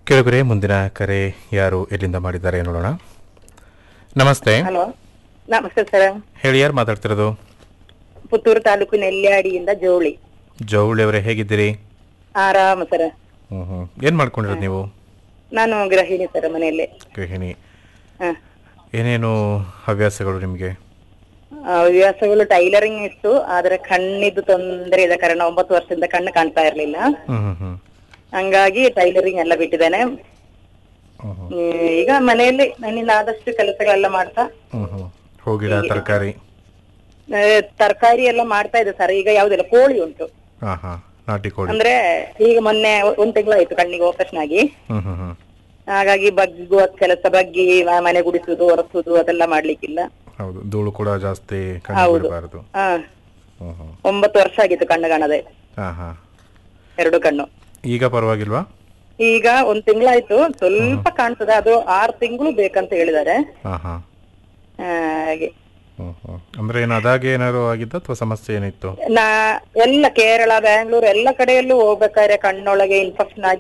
ಕೆಳಗರೆ ಮುಂದಿನ ಕರೆ ಯಾರು ಎಲ್ಲಿಂದ ಮಾಡಿದ್ದಾರೆ ನೋಡೋಣ ನಮಸ್ತೆ ಹಲೋ ನಮಸ್ತೆ ಸರ್ ಹೇಳಿ ಯಾರು ಮಾತಾಡ್ತಿರೋದು ಪುತ್ತೂರು ತಾಲೂಕು ನೆಲ್ಯಾಡಿಯಿಂದ ಜೋಳಿ ಜೌಳಿ ಅವರೇ ಹೇಗಿದ್ದೀರಿ ಆರಾಮ ಸರ್ ಹ್ಮ್ ಹ್ಮ್ ಏನ್ ಮಾಡ್ಕೊಂಡಿರೋದು ನೀವು ನಾನು ಗೃಹಿಣಿ ಸರ್ ಮನೆಯಲ್ಲಿ ಗೃಹಿಣಿ ಹ. ಏನೇನು ಹವ್ಯಾಸಗಳು ನಿಮಗೆ ಆ, ಹವ್ಯಾಸಗಳು ಟೈಲರಿಂಗ್ ಇತ್ತು ಆದ್ರೆ ಕಣ್ಣಿದ್ದು ತೊಂದರೆ ಇದೆ ಕಾರಣ ಒಂಬತ್ತು ವರ್ಷದಿಂದ ಕಣ್ಣು ಕಾಣ್ತಾ ಇರ್ಲಿಲ್ಲ ಹ್ಮ್ ಹ್ಮ್ ಹ್ಮ್ ಹಂಗಾಗಿ ಟೈಲರಿಂಗ್ ಎಲ್ಲ ಬಿಟ್ಟಿದ್ದೇನೆ ಹ್ಮ್ ಹ್ಮ್ ಈ, ಈಗ ಮನೆಯಲ್ಲಿ ನನ್ನಿಂದ ಆದಷ್ಟು ಕೆಲಸಗಳೆಲ್ಲ ಮಾಡ್ತಾ ಹ್ಮ್ ಹ್ಮ್ ಹೋಗಿಡ ತರಕಾರಿ ತರಕಾರಿ ಎಲ್ಲ ಮಾಡ್ತಾ ಇದೆ ಸರ್ ಈಗ ಯಾವ್ದಿಲ್ಲ ಕೋಳಿ ಉಂಟು ಹಾ ಹಾ ನಾಟಿ ಕೋಳಿ ಅಂದ್ರೆ ಈಗ ಮೊನ್ನೆ ಒಂದ್ ತಿಂಗಳಾಯ್ತು ಕಣ್ಣಿಗೆ ಆಪರೇಷನ್ ಆಗಿ ಹ್ಮ್ ಹ್ಮ್ ಹ್ಮ್ ಹಾಗಾಗಿ ಬಗ್ಗುವ ಕೆಲಸ ಬಗ್ಗಿ ಮ- ಮನೆ ಗುಡಿಸುದು ಒರೆಸುದು ಅದೆಲ್ಲ ಮಾಡ್ಲಿಕ್ಕಿಲ್ಲ ಹೌದು ಧೂಳು ಕೂಡ ಜಾಸ್ತಿ ಕಣ್ಣು ಹೌದು. ಬಿಡಬಾರದು ಹಾ ಹ್ಮ್ ಹ್ಮ್ ಒಂಬತ್ತು ವರ್ಷ ಆಗಿತ್ತು ಕಣ್ಣು ಕಾಣದೆ ಹಾ ಹಾ ಎರಡು ಕಣ್ಣು ಈಗ ಪರವಾಗಿಲ್ವಾ ಈಗ ಒಂದ್ ತಿಂಗಳಾಯ್ತು ಸ್ವಲ್ಪ ಕಾಣ್ತದೆ ಅದು ಆರು ತಿಂಗಳು ಬೇಕಂತ ಹೇಳಿದ್ದಾರೆ ಹಾ ಹಾ ಹಾಗೆ ಹ್ಮ್ ಹ್ಮ್ ಅಂದ್ರೆ ಏನು ಅದಾಗೆ ಏನಾದ್ರು ಆಗಿದ್ದ ಅಥವಾ ಸಮಸ್ಯೆ ಏನಿತ್ತು ನಾ ಎಲ್ಲ ಕೇರಳ ಬ್ಯಾಂಗ್ಳೂರ್ ಎಲ್ಲ ಕಡೆಯಲ್ಲೂ ಹೋಗ್ಬೇಕಾದ್ರೆ ಕಣ್ಣೊಳಗೆ ಇನ್ಫೆಕ್ಷನ್ ಆಗಿ